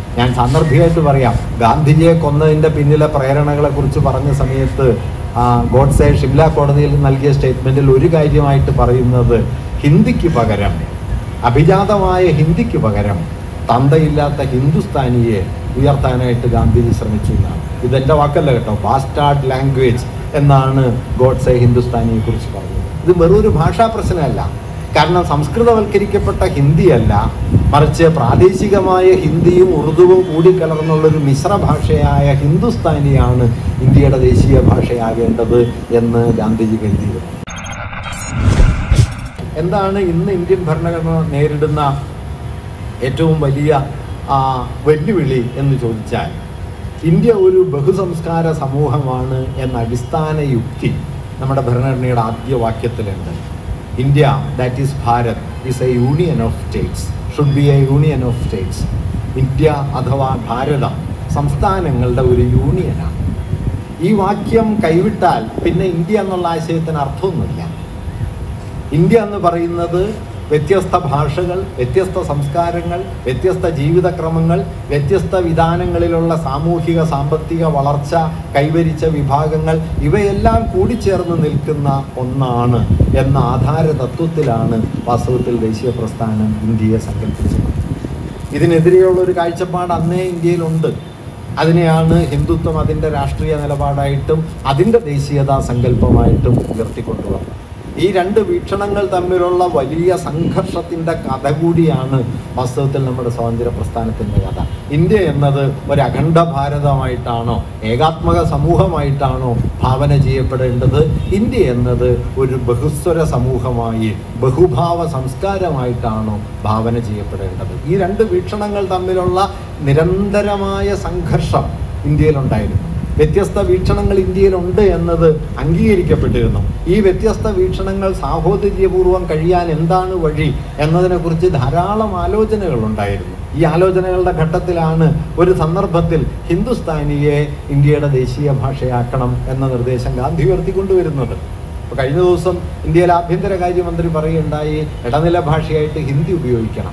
ഞാൻ സാന്ദർഭികമായിട്ട് പറയാം ഗാന്ധിജിയെ കൊന്നതിന്റെ പിന്നിലെ പ്രേരണകളെ കുറിച്ച് പറഞ്ഞ സമയത്ത് ആ, ഗോഡ്സെ ഷിംല കോടതിയിൽ നൽകിയ സ്റ്റേറ്റ്മെന്റിൽ ഒരു കാര്യമായിട്ട് പറയുന്നത് ഹിന്ദിക്ക് പകരം അഭിജാതമായ ഹിന്ദിക്ക് പകരം തന്തയില്ലാത്ത ഹിന്ദുസ്ഥാനിയെ ഉയർത്താനായിട്ട് ഗാന്ധിജി ശ്രമിച്ചു എന്നാണ് ഇതെന്റെ വാക്കല്ല കേട്ടോ ബാസ്റ്റാർഡ് ലാംഗ്വേജ് എന്നാണ് ഗോഡ്സെ ഹിന്ദുസ്ഥാനിയെ കുറിച്ച് പറഞ്ഞത് ഇത് വെറൊരു ഭാഷാ പ്രശ്നമല്ല കാരണം സംസ്കൃതവൽക്കരിക്കപ്പെട്ട ഹിന്ദിയല്ല മറിച്ച് പ്രാദേശികമായ ഹിന്ദിയും ഉറുദുവും കൂടിക്കലർന്നുള്ളൊരു മിശ്ര ഭാഷയായ ഹിന്ദുസ്ഥാനിയാണ് ഇന്ത്യയുടെ ദേശീയ ഭാഷയാകേണ്ടത് എന്ന് ഗാന്ധിജി കരുതിയിരുന്നു എന്താണ് ഇന്ന് ഇന്ത്യൻ ഭരണഘടന നേരിടുന്ന ഏറ്റവും വലിയ ആ, വെല്ലുവിളി എന്ന് ചോദിച്ചാൽ ഇന്ത്യ ഒരു ബഹുസംസ്കാര സമൂഹമാണ് എന്ന അടിസ്ഥാന യുക്തി നമ്മുടെ ഭരണഘടനയുടെ ആദ്യ വാക്യത്തിലുണ്ട് India that is Bharat is a union of states should be a union of states India അഥവാ ഭാരതം സംസ്ഥാനങ്ങളുടെ ഒരു യൂണിയനാണ് ഈ വാക്യം കൈവിട്ടാൽ പിന്നെ ഇന്ത്യ എന്നുള്ള ആശയത്തിന് അർത്ഥമൊന്നുമില്ല ഇന്ത്യ എന്ന് പറയുന്നത് വ്യത്യസ്ത ഭാഷകൾ വ്യത്യസ്ത സംസ്കാരങ്ങൾ വ്യത്യസ്ത ജീവിതക്രമങ്ങൾ വ്യത്യസ്ത വിധാനങ്ങളിലുള്ള സാമൂഹിക സാമ്പത്തിക വളർച്ച കൈവരിച്ച വിഭാഗങ്ങൾ ഇവയെല്ലാം കൂടിച്ചേർന്ന് നിൽക്കുന്ന ഒന്നാണ് എന്ന ആധാര തത്വത്തിലാണ് വാസ്തവത്തിൽ ദേശീയ പ്രസ്ഥാനം ഇന്ത്യയെ സങ്കല്പിച്ചത് ഇതിനെതിരെയുള്ള ഒരു കാഴ്ചപ്പാട് അന്നേ ഇന്ത്യയിലുണ്ട് അതിനെയാണ് ഹിന്ദുത്വം അതിൻ്റെ രാഷ്ട്രീയ നിലപാടായിട്ടും അതിൻ്റെ ദേശീയതാ സങ്കല്പമായിട്ടും ഉയർത്തിക്കൊണ്ടുവന്നത് ഈ രണ്ട് വീക്ഷണങ്ങൾ തമ്മിലുള്ള വലിയ സംഘർഷത്തിൻ്റെ കഥ കൂടിയാണ് വാസ്തവത്തിൽ നമ്മുടെ സ്വാതന്ത്ര്യ പ്രസ്ഥാനത്തിൻ്റെ കഥ ഇന്ത്യ എന്നത് ഒരു അഖണ്ഡ ഭാരതമായിട്ടാണോ ഏകാത്മക സമൂഹമായിട്ടാണോ ഭാവന ചെയ്യപ്പെടേണ്ടത് ഇന്ത്യ എന്നത് ഒരു ബഹുസ്വര സമൂഹമായി ബഹുഭാവ സംസ്കാരമായിട്ടാണോ ഭാവന ചെയ്യപ്പെടേണ്ടത് ഈ രണ്ട് വീക്ഷണങ്ങൾ തമ്മിലുള്ള നിരന്തരമായ സംഘർഷം ഇന്ത്യയിലുണ്ടായിരുന്നു വ്യത്യസ്ത വീക്ഷണങ്ങൾ ഇന്ത്യയിലുണ്ട് എന്നത് അംഗീകരിക്കപ്പെട്ടിരുന്നു ഈ വ്യത്യസ്ത വീക്ഷണങ്ങൾ സാഹോദര്യപൂർവ്വം കഴിയാൻ എന്താണ് വഴി എന്നതിനെക്കുറിച്ച് ധാരാളം ആലോചനകൾ ഉണ്ടായിരുന്നു ഈ ആലോചനകളുടെ ഘട്ടത്തിലാണ് ഒരു സന്ദർഭത്തിൽ ഹിന്ദുസ്ഥാനിയെ ഇന്ത്യയുടെ ദേശീയ ഭാഷയാക്കണം എന്ന നിർദ്ദേശം ഗാന്ധി ഉയർത്തിക്കൊണ്ടുവരുന്നത് അപ്പോൾ കഴിഞ്ഞ ദിവസം ഇന്ത്യയിലെ ആഭ്യന്തരകാര്യമന്ത്രി പറയുകയുണ്ടായി ഇടനില ഭാഷയായിട്ട് ഹിന്ദി ഉപയോഗിക്കണം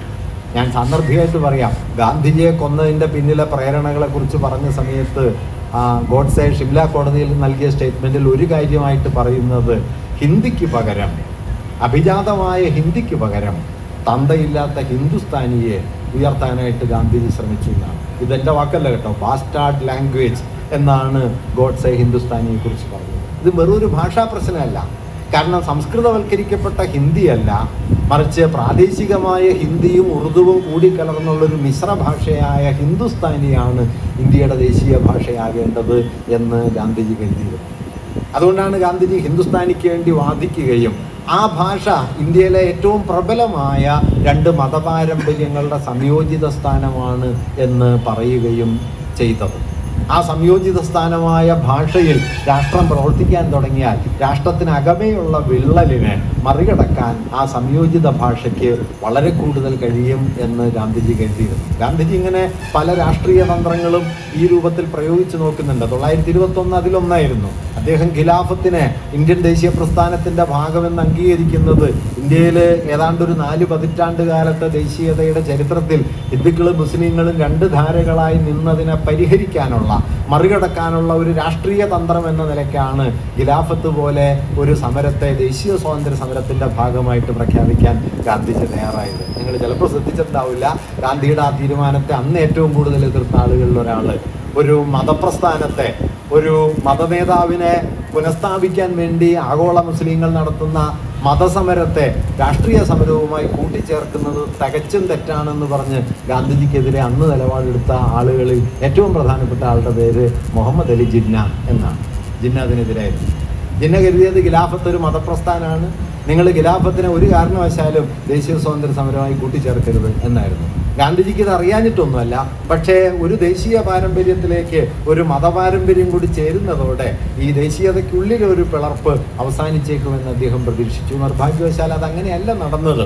ഞാൻ സാന്ദർഭികമായിട്ട് പറയാം ഗാന്ധിജിയെ കൊന്നതിന്റെ പിന്നിലെ പ്രേരണകളെ കുറിച്ച് പറഞ്ഞ സമയത്ത് ആ, ഗോഡ്സെ ഷിംല കോടതിയിൽ നൽകിയ സ്റ്റേറ്റ്മെന്റിൽ ഒരു കാര്യമായിട്ട് പറയുന്നത് ഹിന്ദിക്ക് പകരം അഭിജാതമായ ഹിന്ദിക്ക് പകരം തന്തയില്ലാത്ത ഹിന്ദുസ്ഥാനിയെ ഉയർത്താനായിട്ട് ഗാന്ധിജി ശ്രമിച്ചു എന്നാണ് ഇതെന്റെ വാക്കല്ല കേട്ടോ ബാസ്റ്റാർഡ് ലാംഗ്വേജ് എന്നാണ് ഗോഡ്സെ ഹിന്ദുസ്ഥാനിയെ കുറിച്ച് പറഞ്ഞത് ഇത് വെറൊരു ഭാഷാ പ്രശ്നമല്ല കാരണം സംസ്കൃതവൽക്കരിക്കപ്പെട്ട ഹിന്ദിയല്ല മറിച്ച് പ്രാദേശികമായ ഹിന്ദിയും ഉറുദുവും കൂടിക്കലർന്നുള്ളൊരു മിശ്ര ഭാഷയായ ഹിന്ദുസ്ഥാനിയാണ് ഇന്ത്യയുടെ ദേശീയ ഭാഷയാകേണ്ടത് എന്ന് ഗാന്ധിജി കരുതിയിരുന്നു അതുകൊണ്ടാണ് ഗാന്ധിജി ഹിന്ദുസ്ഥാനിക്ക് വേണ്ടി വാദിക്കുകയും ആ ഭാഷ ഇന്ത്യയിലെ ഏറ്റവും പ്രബലമായ രണ്ട് മതപാരമ്പര്യങ്ങളുടെ സംയോജിത സ്ഥാനമാണ് എന്ന് പറയുകയും ചെയ്തത് ആ സംയോജിത സ്ഥാനമായ ഭാഷയിൽ രാഷ്ട്രം പ്രവർത്തിക്കാൻ തുടങ്ങിയാൽ രാഷ്ട്രത്തിനകമേയുള്ള വിള്ളലിനെ മറികടക്കാൻ ആ സംയോജിത ഭാഷയ്ക്ക് വളരെ കൂടുതൽ കഴിയും എന്ന് ഗാന്ധിജി കരുതിയിരുന്നു ഗാന്ധിജി ഇങ്ങനെ പല രാഷ്ട്രീയ തന്ത്രങ്ങളും ഈ രൂപത്തിൽ പ്രയോഗിച്ചു നോക്കുന്നുണ്ട് തൊള്ളായിരത്തി ഇരുപത്തി ഒന്ന് അതിലൊന്നായിരുന്നു അദ്ദേഹം ഖിലാഫത്തിനെ ഇന്ത്യൻ ദേശീയ പ്രസ്ഥാനത്തിന്റെ ഭാഗമെന്ന് അംഗീകരിക്കുന്നത് ഇന്ത്യയിൽ ഏതാണ്ട് ഒരു നാല് പതിറ്റാണ്ട് കാലത്തെ ദേശീയതയുടെ ചരിത്രത്തിൽ ഹിന്ദുക്കളും മുസ്ലിങ്ങളും രണ്ട് ധാരകളായി നിന്നതിനെ പരിഹരിക്കാനുള്ള മറികടക്കാനുള്ള ഒരു രാഷ്ട്രീയ തന്ത്രം എന്ന നിലയ്ക്കാണ് ഖിലാഫത്ത് പോലെ ഒരു സമരത്തെ ദേശീയ സ്വാതന്ത്ര്യ സമരത്തിന്റെ ഭാഗമായിട്ട് പ്രഖ്യാപിക്കാൻ ഗാന്ധിജി തയ്യാറായത് നിങ്ങൾ ചിലപ്പോൾ ശ്രദ്ധിച്ചിട്ടുണ്ടാവില്ല ഗാന്ധിയുടെ ആ തീരുമാനത്തെ അന്ന് ഏറ്റവും കൂടുതൽ എതിർത്ത ആളുകളിൽ ഒരാള് ഒരു മതപ്രസ്ഥാനത്തെ ഒരു മതനേതാവിനെ പുനഃസ്ഥാപിക്കാൻ വേണ്ടി ആഗോള മുസ്ലിങ്ങൾ നടത്തുന്ന മതസമരത്തെ രാഷ്ട്രീയ സമരവുമായി കൂട്ടിച്ചേർക്കുന്നത് തികച്ചും തെറ്റാണെന്ന് പറഞ്ഞ് ഗാന്ധിജിക്കെതിരെ അന്ന് നിലപാടെടുത്ത ആളുകളിൽ ഏറ്റവും പ്രധാനപ്പെട്ട ആളുടെ പേര് മുഹമ്മദ് അലി ജിന്ന എന്നാണ് ജിന്ന അതിനെതിരായിരുന്നു ജിന്ന കരുതിയത് ഖിലാഫത്ത് ഒരു മതപ്രസ്ഥാനമാണ് നിങ്ങൾ ഖിലാഫത്തിനെ ഒരു കാരണവശാലും ദേശീയ സ്വാതന്ത്ര്യ സമരമായി കൂട്ടിച്ചേർക്കരുത് എന്നായിരുന്നു ഗാന്ധിജിക്ക് ഇത് അറിയാഞ്ഞിട്ടൊന്നുമല്ല പക്ഷേ ഒരു ദേശീയ പാരമ്പര്യത്തിലേക്ക് ഒരു മതപാരമ്പര്യം കൂടി ചേരുന്നതോടെ ഈ ദേശീയതയ്ക്കുള്ളിൽ ഒരു പിളർപ്പ് അവസാനിച്ചേക്കുമെന്ന് അദ്ദേഹം പ്രതീക്ഷിച്ചു നിർഭാഗ്യവശാൽ അത് അങ്ങനെയല്ല നടന്നത്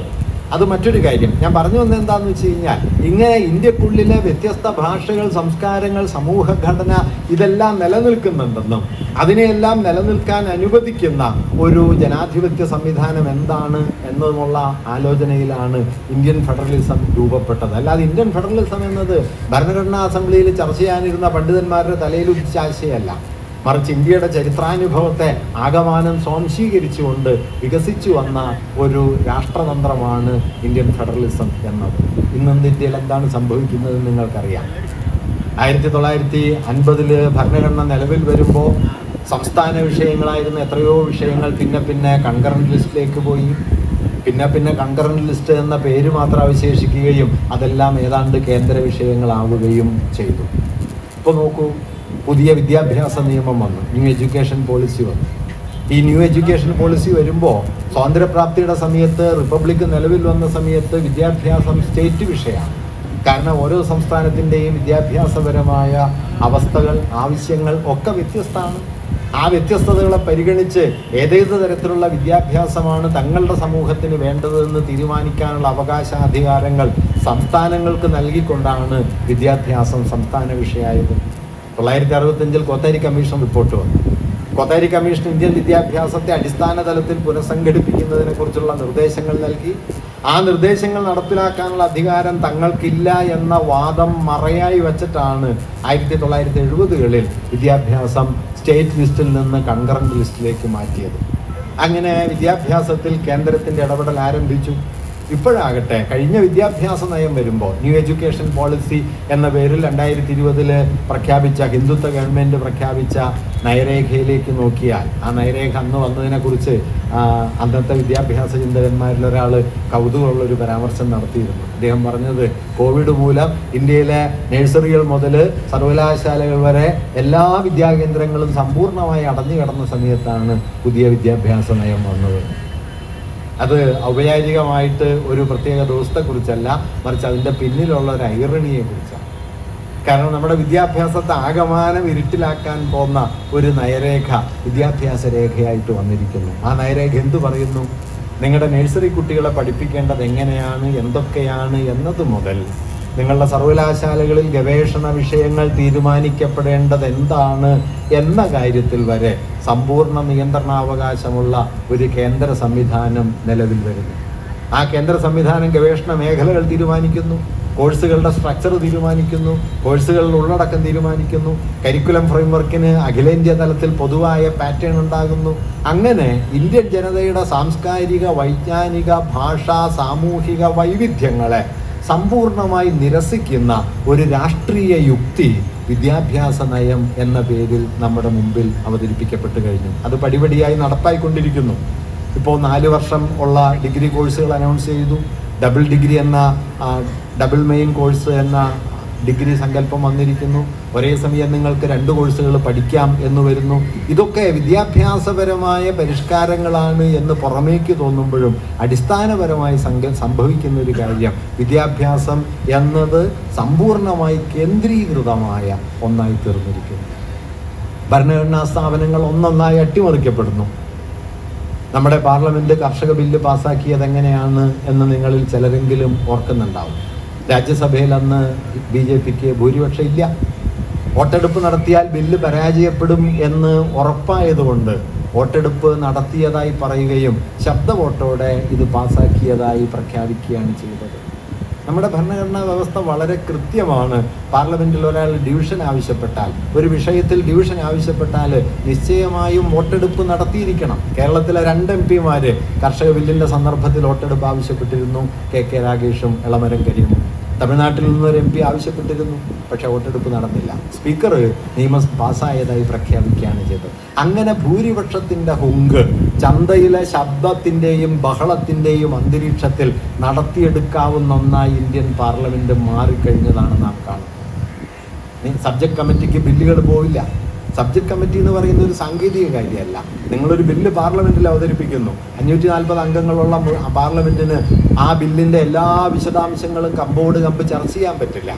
അത് മറ്റൊരു കാര്യം ഞാൻ പറഞ്ഞു വന്നത് എന്താണെന്ന് വെച്ച് കഴിഞ്ഞാൽ ഇങ്ങനെ ഇന്ത്യക്കുള്ളിലെ വ്യത്യസ്ത ഭാഷകൾ സംസ്കാരങ്ങൾ സമൂഹഘടന ഇതെല്ലാം നിലനിൽക്കുന്നുണ്ടെന്നും അതിനെയെല്ലാം നിലനിൽക്കാൻ അനുവദിക്കുന്ന ഒരു ജനാധിപത്യ സംവിധാനം എന്താണ് എന്നതുമുള്ള ആലോചനയിലാണ് ഇന്ത്യൻ ഫെഡറലിസം രൂപപ്പെട്ടത് അല്ലാതെ ഇന്ത്യൻ ഫെഡറലിസം എന്നത് ഭരണഘടനാ അസംബ്ലിയിൽ ചർച്ച ചെയ്യാനിരുന്ന പണ്ഡിതന്മാരുടെ തലയിൽ ഉദിച്ച ആശയമല്ല മറിച്ച് ഇന്ത്യയുടെ ചരിത്രാനുഭവത്തെ ആകമാനം സ്വാംശീകരിച്ചുകൊണ്ട് വികസിച്ചു വന്ന ഒരു രാഷ്ട്രതന്ത്രമാണ് ഇന്ത്യൻ ഫെഡറലിസം എന്നത് ഇന്ന് ഇന്ത്യയിൽ എന്താണ് സംഭവിക്കുന്നത് നിങ്ങൾക്കറിയാം ആയിരത്തി തൊള്ളായിരത്തി അൻപതില് ഭരണഘടന നിലവിൽ വരുമ്പോൾ സംസ്ഥാന വിഷയങ്ങളായിരുന്ന എത്രയോ വിഷയങ്ങൾ പിന്നെ പിന്നെ കൺകറന്റ് ലിസ്റ്റിലേക്ക് പോയി പിന്നെ പിന്നെ കൺകറന്റ് ലിസ്റ്റ് എന്ന പേര് മാത്രം അവശേഷിക്കുകയും അതെല്ലാം ഏതാണ്ട് കേന്ദ്ര വിഷയങ്ങളാവുകയും ചെയ്തു ഇപ്പോൾ നോക്കൂ പുതിയ വിദ്യാഭ്യാസ നിയമം വന്നു ന്യൂ എഡ്യൂക്കേഷൻ പോളിസി വന്നു ഈ ന്യൂ എഡ്യൂക്കേഷൻ പോളിസി വരുമ്പോൾ സ്വാതന്ത്ര്യപ്രാപ്തിയുടെ സമയത്ത് റിപ്പബ്ലിക് നിലവിൽ വന്ന സമയത്ത് വിദ്യാഭ്യാസം സ്റ്റേറ്റ് വിഷയമാണ് കാരണം ഓരോ സംസ്ഥാനത്തിൻ്റെയും വിദ്യാഭ്യാസപരമായ അവസ്ഥകൾ ആവശ്യങ്ങൾ ഒക്കെ വ്യത്യസ്തമാണ് ആ വ്യത്യസ്തതകളെ പരിഗണിച്ച് ഏതേത് തരത്തിലുള്ള വിദ്യാഭ്യാസമാണ് തങ്ങളുടെ സമൂഹത്തിന് വേണ്ടതെന്ന് തീരുമാനിക്കാനുള്ള അവകാശാധികാരങ്ങൾ സംസ്ഥാനങ്ങൾക്ക് നൽകിക്കൊണ്ടാണ് വിദ്യാഭ്യാസം സംസ്ഥാന വിഷയമായത് തൊള്ളായിരത്തി അറുപത്തഞ്ചിൽ കോത്താരി കമ്മീഷൻ റിപ്പോർട്ട് വന്നു കോത്താരി കമ്മീഷൻ ഇന്ത്യൻ വിദ്യാഭ്യാസത്തെ അടിസ്ഥാന തലത്തിൽ പുനഃസംഘടിപ്പിക്കുന്നതിനെ കുറിച്ചുള്ള നിർദ്ദേശങ്ങൾ നൽകി ആ നിർദ്ദേശങ്ങൾ നടപ്പിലാക്കാനുള്ള അധികാരം തങ്ങൾക്കില്ല എന്ന വാദം മറയായി വച്ചിട്ടാണ് ആയിരത്തി തൊള്ളായിരത്തി എഴുപതുകളിൽ വിദ്യാഭ്യാസം സ്റ്റേറ്റ് ലിസ്റ്റിൽ നിന്ന് കൺകറന്റ് ലിസ്റ്റിലേക്ക് മാറ്റിയത് അങ്ങനെ വിദ്യാഭ്യാസത്തിൽ കേന്ദ്രത്തിന്റെ ഇടപെടൽ ആരംഭിച്ചു ഇപ്പോഴാകട്ടെ കഴിഞ്ഞ വിദ്യാഭ്യാസ നയം വരുമ്പോൾ ന്യൂ എഡ്യൂക്കേഷൻ പോളിസി എന്ന പേരിൽ രണ്ടായിരത്തി ഇരുപതില് പ്രഖ്യാപിച്ച ഹിന്ദുത്വ ഗവൺമെന്റ് പ്രഖ്യാപിച്ച നയരേഖയിലേക്ക് നോക്കിയാൽ ആ നയരേഖ അന്ന് വന്നതിനെക്കുറിച്ച് ആ, അന്നത്തെ വിദ്യാഭ്യാസ ചിന്തകന്മാരിൽ ഒരാൾ കൗതുകമുള്ള ഒരു പരാമർശം നടത്തിയിരുന്നു അദ്ദേഹം പറഞ്ഞത് കോവിഡ് മൂലം ഇന്ത്യയിലെ നഴ്സറികൾ മുതൽ സർവകലാശാലകൾ വരെ എല്ലാ വിദ്യാകേന്ദ്രങ്ങളും സമ്പൂർണ്ണമായി അടഞ്ഞു കിടന്ന സമയത്താണ് പുതിയ വിദ്യാഭ്യാസ നയം വന്നത് അത് ഔപചാരികമായിട്ട് ഒരു പ്രത്യേക ദിവസത്തെക്കുറിച്ചല്ല മറിച്ച് അതിൻ്റെ പിന്നിലുള്ള ഒരു ഐറണിയെ കുറിച്ചാണ് കാരണം നമ്മുടെ വിദ്യാഭ്യാസത്തെ ആകമാനം ഇരുട്ടിലാക്കാൻ പോകുന്ന ഒരു നയരേഖ വിദ്യാഭ്യാസ രേഖയായിട്ട് വന്നിരിക്കുന്നു ആ നയരേഖ എന്ത് പറയുന്നു നിങ്ങളുടെ നഴ്സറി കുട്ടികളെ പഠിപ്പിക്കേണ്ടത് എങ്ങനെയാണ് എന്തൊക്കെയാണ് എന്നത് മുതൽ നിങ്ങളുടെ സർവകലാശാലകളിൽ ഗവേഷണ വിഷയങ്ങൾ തീരുമാനിക്കപ്പെടേണ്ടത് എന്താണ് എന്ന കാര്യത്തിൽ വരെ സമ്പൂർണ്ണ നിയന്ത്രണാവകാശമുള്ള ഒരു കേന്ദ്ര സംവിധാനം നിലവിൽ വരുന്നു ആ കേന്ദ്ര സംവിധാനം ഗവേഷണ മേഖലകൾ തീരുമാനിക്കുന്നു കോഴ്സുകളുടെ സ്ട്രക്ചർ തീരുമാനിക്കുന്നു കോഴ്സുകളുടെ ഉള്ളടക്കം തീരുമാനിക്കുന്നു കരിക്കുലം ഫ്രെയിംവർക്കിന് അഖിലേന്ത്യാ തലത്തിൽ പൊതുവായ പാറ്റേൺ ഉണ്ടാകുന്നു അങ്ങനെ ഇന്ത്യൻ ജനതയുടെ സാംസ്കാരിക വൈജ്ഞാനിക ഭാഷാ സാമൂഹിക വൈവിധ്യങ്ങളെ സമ്പൂർണമായി നിരസിക്കുന്ന ഒരു രാഷ്ട്രീയ യുക്തി വിദ്യാഭ്യാസ നയം എന്ന പേരിൽ നമ്മുടെ മുമ്പിൽ അവതരിപ്പിക്കപ്പെട്ടു കഴിഞ്ഞു അത് പടിപടിയായി നടപ്പായിക്കൊണ്ടിരിക്കുന്നു ഇപ്പോൾ നാല് വർഷം ഉള്ള ഡിഗ്രി കോഴ്സുകൾ അനൗൺസ് ചെയ്തു ഡബിൾ ഡിഗ്രി എന്ന ആ, ഡബിൾ മെയിൻ കോഴ്സ് എന്ന ഡിഗ്രി സങ്കല്പം വന്നിരിക്കുന്നു ഒരേ സമയം നിങ്ങൾക്ക് രണ്ട് കോഴ്സുകൾ പഠിക്കാം എന്ന് വരുന്നു ഇതൊക്കെ വിദ്യാഭ്യാസപരമായ പരിഷ്കാരങ്ങളാണ് എന്ന് പുറമേക്ക് തോന്നുമ്പോഴും അടിസ്ഥാനപരമായി സംഘ സംഭവിക്കുന്ന ഒരു കാര്യം വിദ്യാഭ്യാസം എന്നത് സമ്പൂർണ്ണമായി കേന്ദ്രീകൃതമായ ഒന്നായി തീർന്നിരിക്കുന്നു ഭരണഘടനാ സ്ഥാപനങ്ങൾ ഒന്നൊന്നായി അട്ടിമറിക്കപ്പെടുന്നു നമ്മുടെ പാർലമെന്റ് കർഷക ബില്ല് പാസ്സാക്കിയത് എങ്ങനെയാണ് എന്ന് നിങ്ങളിൽ ചിലരെങ്കിലും ഓർക്കുന്നുണ്ടാവും രാജ്യസഭയിൽ അന്ന് ബി ജെ പിക്ക് ഭൂരിപക്ഷം ഇല്ല വോട്ടെടുപ്പ് നടത്തിയാൽ ബില്ല് പരാജയപ്പെടും എന്ന് ഉറപ്പായതുകൊണ്ട് വോട്ടെടുപ്പ് നടത്തിയതായി പറയുകയും ശബ്ദ വോട്ടോടെ ഇത് പാസ്സാക്കിയതായി പ്രഖ്യാപിക്കുകയാണ് ചെയ്തത് നമ്മുടെ ഭരണഘടനാ വ്യവസ്ഥ വളരെ കൃത്യമാണ് പാർലമെന്റിൽ ഒരാൾ ഡിവിഷൻ ആവശ്യപ്പെട്ടാൽ ഒരു വിഷയത്തിൽ ഡിവിഷൻ ആവശ്യപ്പെട്ടാൽ നിശ്ചയമായും വോട്ടെടുപ്പ് നടത്തിയിരിക്കണം കേരളത്തിലെ രണ്ട് എം പിമാര് കർഷക ബില്ലിന്റെ സന്ദർഭത്തിൽ വോട്ടെടുപ്പ് ആവശ്യപ്പെട്ടിരുന്നു കെ കെ രാഗേഷും എളമരം കരീമും തമിഴ്നാട്ടിൽ നിന്നൊരു എം പി ആവശ്യപ്പെട്ടിരുന്നു പക്ഷെ വോട്ടെടുപ്പ് നടന്നില്ല സ്പീക്കർ നിയമം പാസ്സായതായി പ്രഖ്യാപിക്കുകയാണ് ചെയ്തത് അങ്ങനെ ഭൂരിപക്ഷത്തിന്റെ ഹുങ്ക് ചന്തയിലെ ശബ്ദത്തിന്റെയും ബഹളത്തിന്റെയും അന്തരീക്ഷത്തിൽ നടത്തിയെടുക്കാവുന്ന ഒന്നായി ഇന്ത്യൻ പാർലമെന്റ് മാറിക്കഴിഞ്ഞതാണ് നാം കാണുന്നത് സബ്ജക്ട് കമ്മിറ്റിക്ക് ബില്ലുകൾ പോവില്ല സബ്ജക്ട് കമ്മിറ്റി എന്ന് പറയുന്ന ഒരു സാങ്കേതിക കാര്യമല്ല നിങ്ങളൊരു ബില്ല് പാർലമെന്റിൽ അവതരിപ്പിക്കുന്നു അഞ്ഞൂറ്റി നാൽപ്പത് അംഗങ്ങളുള്ള മു- പാർലമെന്റിന് ആ ബില്ലിന്റെ എല്ലാ വിശദാംശങ്ങളും കമ്പോട് കമ്പ് ചർച്ച ചെയ്യാൻ പറ്റില്ല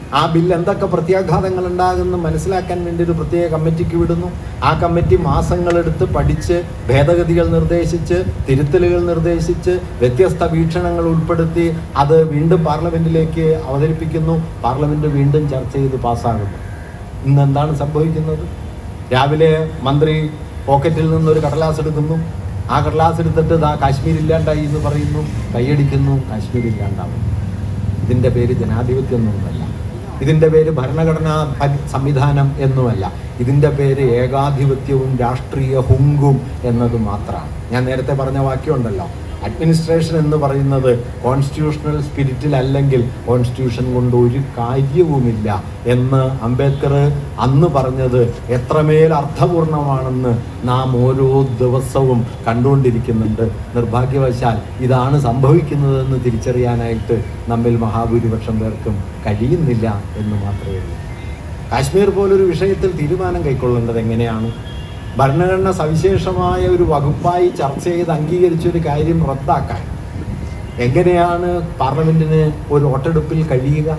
ആ ബില്ല് എന്തൊക്കെ പ്രത്യാഘാതങ്ങൾ ഉണ്ടാകുമെന്ന് മനസ്സിലാക്കാൻ വേണ്ടി ഒരു പ്രത്യേക കമ്മിറ്റിക്ക് വിടുന്നു ആ കമ്മിറ്റി മാസങ്ങളെടുത്ത് പഠിച്ച് ഭേദഗതികൾ നിർദ്ദേശിച്ച് തിരുത്തലുകൾ നിർദ്ദേശിച്ച് വ്യത്യസ്ത വീക്ഷണങ്ങൾ ഉൾപ്പെടുത്തി അത് വീണ്ടും പാർലമെന്റിലേക്ക് അവതരിപ്പിക്കുന്നു പാർലമെന്റ് വീണ്ടും ചർച്ച ചെയ്ത് പാസ്സാകുന്നു ഇന്ന് എന്താണ് സംഭവിക്കുന്നത് രാവിലെ മന്ത്രി പോക്കറ്റിൽ നിന്നൊരു കടലാസ് എടുക്കുന്നു ആ കടലാസ് എടുത്തിട്ട് ഇതാ കാശ്മീർ ഇല്ലാണ്ടായി എന്ന് പറയുന്നു കൈയടിക്കുന്നു കാശ്മീർ ഇല്ലാണ്ടാവും ഇതിൻ്റെ പേര് ജനാധിപത്യം എന്നൊന്നുമല്ല ഇതിൻ്റെ പേര് ഭരണഘടനാ ഭ- സംവിധാനം എന്നുമല്ല ഇതിൻ്റെ പേര് ഏകാധിപത്യവും രാഷ്ട്രീയ ഹുങ്കും എന്നത് മാത്രമാണ് ഞാൻ നേരത്തെ പറഞ്ഞ വാക്യമുണ്ടല്ലോ അഡ്മിനിസ്ട്രേഷൻ എന്ന് പറയുന്നത് കോൺസ്റ്റിറ്റ്യൂഷണൽ സ്പിരിറ്റിൽ അല്ലെങ്കിൽ കോൺസ്റ്റിറ്റ്യൂഷൻ കൊണ്ട് ഒരു കാര്യവുമില്ല എന്ന് അംബേദ്കർ അന്ന് പറഞ്ഞത് എത്രമേൽ അർത്ഥപൂർണമാണെന്ന് നാം ഓരോ ദിവസവും കണ്ടുകൊണ്ടിരിക്കുന്നുണ്ട് നിർഭാഗ്യവശാൽ ഇതാണ് സംഭവിക്കുന്നതെന്ന് തിരിച്ചറിയാനായിട്ട് നമ്മിൽ മഹാഭൂരിപക്ഷം പേർക്കും കഴിയുന്നില്ല എന്ന് മാത്രമേ ഉള്ളൂ കാശ്മീർ പോലൊരു വിഷയത്തിൽ തീരുമാനം കൈക്കൊള്ളേണ്ടത് എങ്ങനെയാണ് ഭരണഘടന സവിശേഷമായ ഒരു വകുപ്പായി ചർച്ച ചെയ്ത് അംഗീകരിച്ച ഒരു കാര്യം റദ്ദാക്കാൻ എങ്ങനെയാണ് പാർലമെന്റിന് ഒരു വോട്ടെടുപ്പിൽ കഴിയുക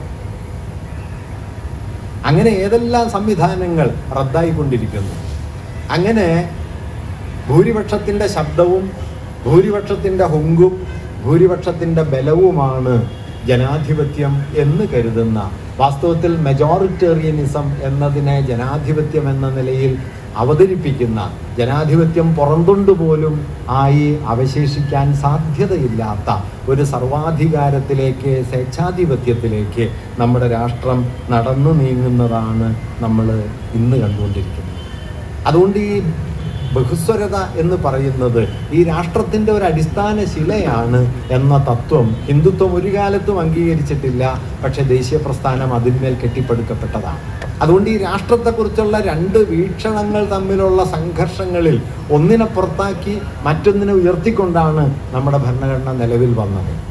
അങ്ങനെ ഏതെല്ലാം സംവിധാനങ്ങൾ റദ്ദായിക്കൊണ്ടിരിക്കുന്നു അങ്ങനെ ഭൂരിപക്ഷത്തിൻ്റെ ശബ്ദവും ഭൂരിപക്ഷത്തിൻ്റെ ഹുങ്കും ഭൂരിപക്ഷത്തിൻ്റെ ബലവുമാണ് ജനാധിപത്യം എന്ന് കരുതുന്ന വാസ്തവത്തിൽ മെജോറിറ്റേറിയനിസം എന്നതിനെ ജനാധിപത്യം എന്ന നിലയിൽ അവതരിപ്പിക്കുന്ന ജനാധിപത്യം പുറന്തുണ്ട് പോലും ആയി അവശേഷിക്കാൻ സാധ്യതയില്ലാത്ത ഒരു സർവാധികാരത്തിലേക്ക് സ്വേച്ഛാധിപത്യത്തിലേക്ക് നമ്മുടെ രാഷ്ട്രം നടന്നു നീങ്ങുന്നതാണ് നമ്മൾ ഇന്ന് കണ്ടുകൊണ്ടിരിക്കുന്നത് അതുകൊണ്ട് ഈ ബഹുസ്വരത എന്ന് പറയുന്നത് ഈ രാഷ്ട്രത്തിൻ്റെ ഒരു അടിസ്ഥാന ശിലയാണ് എന്ന തത്വം ഹിന്ദുത്വം ഒരു കാലത്തും അംഗീകരിച്ചിട്ടില്ല പക്ഷെ ദേശീയ പ്രസ്ഥാനം അതിന്മേൽ കെട്ടിപ്പടുക്കപ്പെട്ടതാണ് അതുകൊണ്ട് ഈ രാഷ്ട്രത്തെക്കുറിച്ചുള്ള രണ്ട് വീക്ഷണങ്ങൾ തമ്മിലുള്ള സംഘർഷങ്ങളിൽ ഒന്നിനെ പുറത്താക്കി മറ്റൊന്നിനെ ഉയർത്തിക്കൊണ്ടാണ് നമ്മുടെ ഭരണഘടന നിലവിൽ വന്നത്